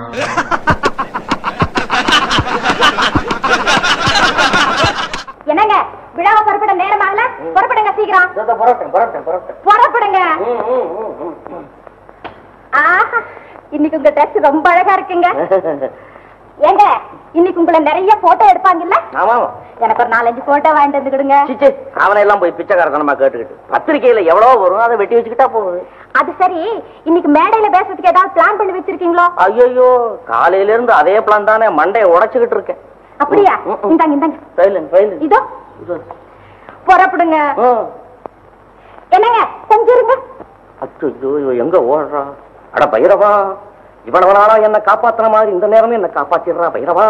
என்னங்க விழாவை புறப்பட நேரமாகல புறப்படுங்க சீக்கிரம் இதோ புறப்பட்டேன் புறப்பட்டேன் புறப்பட்டேன் புறப்படுங்க ம், ம், ம், ம், ம். ஆஹா இன்னைக்கு உங்க ட்ரெஸ் ரொம்ப அழகா இருக்குங்க ஏங்க இன்னைக்கு உங்களை நிறைய போட்டோ எடுப்பாங்கல்ல ஆமா எனக்கு ஒரு நாலஞ்சு போட்டோ வாங்கிட்டு வந்து கொடுங்க சிச்சே அவனை எல்லாம் போய் பிச்சைக்காரத்தனமா கேட்டுக்கிட்டு பத்திரிக்கையில எவ்வளவு வரும் அதை வெட்டி வச்சுக்கிட்டா போகுது அது சரி இன்னைக்கு மேடையில பேசுறதுக்கு ஏதாவது பிளான் பண்ணி வச்சிருக்கீங்களோ ஐயோ காலையில இருந்து அதே பிளான் தானே மண்டையை உடைச்சுக்கிட்டு இருக்கேன் அப்படியா ம், ம். இந்தாங்க இந்தாங்க சைலண்ட் சைலண்ட் இதோ புறப்படுங்க என்னங்க கொஞ்சம் இருங்க அச்சோ எங்க ஓடுறா அட பைரவா இவ்வளவு நாளா என்ன காப்பாத்துற மாதிரி இந்த நேரமே என்ன காப்பாத்திடுறா பைரவா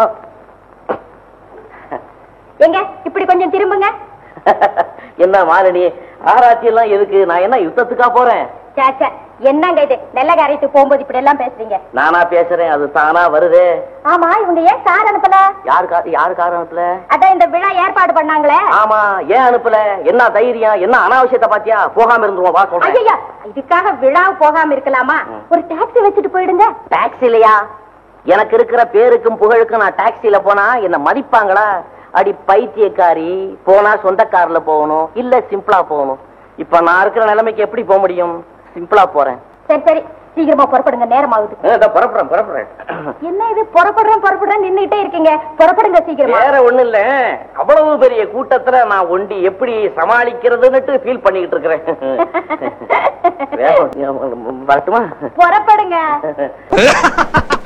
எங்க இப்படி கொஞ்சம் திரும்புங்க என்ன மாலினி ஆராய்ச்சி எல்லாம் எதுக்கு நான் என்ன யுத்தத்துக்கா போறேன் சே, சே, என்னங்க இது நெல்ல காரியத்துக்கு போகும்போது இப்படி எல்லாம் பேசுறீங்க நானா பேசுறேன் அது தானா வருதே ஆமா இவங்க ஏன் கார் அனுப்பல யாரு கா- யாரு காரணத்துல அதான் இந்த விழா ஏற்பாடு பண்ணாங்களே ஆமா ஏன் அனுப்பல என்ன தைரியம் என்ன அனாவசியத்தை பாத்தியா போகாம இருந்துருவோம் வா சொல்றேன் ஐயா இதுக்காக விழா போகாம இருக்கலாமா ம். ஒரு டாக்ஸி வச்சுட்டு போயிடுங்க டாக்ஸிலையா எனக்கு இருக்கிற பேருக்கும் புகழுக்கும் நான் டாக்ஸில போனா என்ன மதிப்பாங்களா அடி பைத்தியக்காரி போனா சொந்த கார்ல போகணும் இல்ல சிம்பிளா போகணும் இப்ப நான் இருக்கிற நிலைமைக்கு எப்படி போக முடியும் சிம்பிளா போறேன் சரி சரி சீக்கிரமா புறப்படுங்க நேரம் ஆகுது புறப்புறேன் புறப்புறேன் என்ன இது புறப்படுறேன் புறப்படுறேன் நின்னுட்டே இருக்கீங்க புறப்படுங்க சீக்கிரமா வேற ஒண்ணு இல்ல அவ்வளவு பெரிய கூட்டத்துல நான் ஒண்டி எப்படி சமாளிக்கிறதுன்னுட்டு ஃபீல் பண்ணிக்கிட்டு இருக்கிறேன் வேற- வரட்டுமா புறப்படுங்க